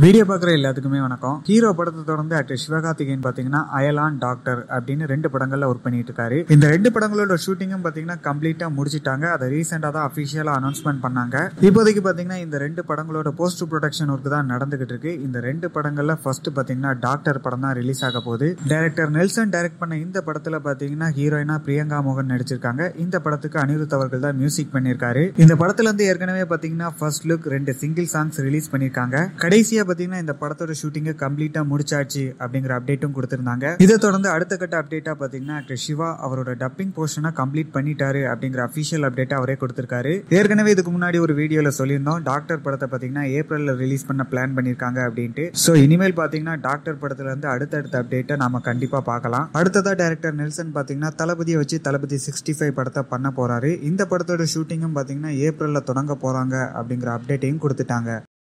video பார்க்குற எல்லாத்துக்குமே வணக்கம் ஹீரோ படத்தை தொடர்ந்து ஆக்டர் சிவகார்த்திகேயன் பார்த்தீங்கன்னா அயலான் டாக்டர் அப்படின்னு ரெண்டு படங்கள்ல ஒர்க் பண்ணிட்டு இருக்காரு இந்த ரெண்டு படங்களோட ஷூட்டிங்கும் பார்த்தீங்கன்னா கம்ப்ளீட்டா முடிச்சிட்டாங்க அதை ரீசெண்டாக தான் அஃபிஷியலாக அனௌன்ஸ்மெண்ட் பண்ணாங்க இப்போதைக்கு பார்த்தீங்கன்னா இந்த ரெண்டு படங்களோட போஸ்ட் ப்ரொடக்ஷன் ஒர்க் தான் நடந்துகிட்டு இருக்கு இந்த ரெண்டு படங்கள்ல ஃபர்ஸ்ட் பார்த்தீங்கன்னா டாக்டர் படம் தான் ரிலீஸ் ஆக போகுது டைரக்டர் நெல்சன் டைரக்ட் பண்ண இந்த படத்துல பார்த்தீங்கன்னா ஹீரோயினா பிரியங்கா மோகன் நடிச்சிருக்காங்க இந்த படத்துக்கு அனிருத் அவர்கள் தான் மியூசிக் பண்ணியிருக்காரு இந்த படத்துல இருந்து ஏற்கனவே பார்த்தீங்கன்னா ஃபர்ஸ்ட் லுக் ரெண்டு சிங்கிள் சாங்ஸ் ரிலீஸ் பண்ணியிருக்காங்க கடைசியா பாத்தீங்கன்னா இந்த படத்தோட ஷூட்டிங்கை கம்ப்ளீட்டா முடிச்சாச்சு அப்படிங்கிற அப்டேட்டும் கொடுத்திருந்தாங்க இதை தொடர்ந்து அடுத்த கட்ட அப்டேட்டா பாத்தீங்கன்னா ஆக்டர் சிவா அவரோட டப்பிங் போர்ஷனை கம்ப்ளீட் பண்ணிட்டாரு அப்படிங்கிற அபிஷியல் அப்டேட் அவரே கொடுத்திருக்காரு ஏற்கனவே இதுக்கு முன்னாடி ஒரு வீடியோல சொல்லியிருந்தோம் டாக்டர் படத்தை பாத்தீங்கன்னா ஏப்ரல்ல ரிலீஸ் பண்ண பிளான் பண்ணிருக்காங்க அப்படின்ட்டு சோ இனிமேல் பாத்தீங்கன்னா டாக்டர் படத்துல இருந்து அடுத்தடுத்த அப்டேட்டை நாம கண்டிப்பா பார்க்கலாம் அடுத்ததா டைரக்டர் நெல்சன் பாத்தீங்கன்னா தளபதியை வச்சு தளபதி சிக்ஸ்டி ஃபைவ் படத்தை பண்ண போறாரு இந்த படத்தோட ஷூட்டிங்கும் பாத்தீங்கன்னா ஏப்ரல்ல தொடங்க போறாங்க அப்படிங்கிற அப்டேட்டையும் கொடுத்துட்டாங்க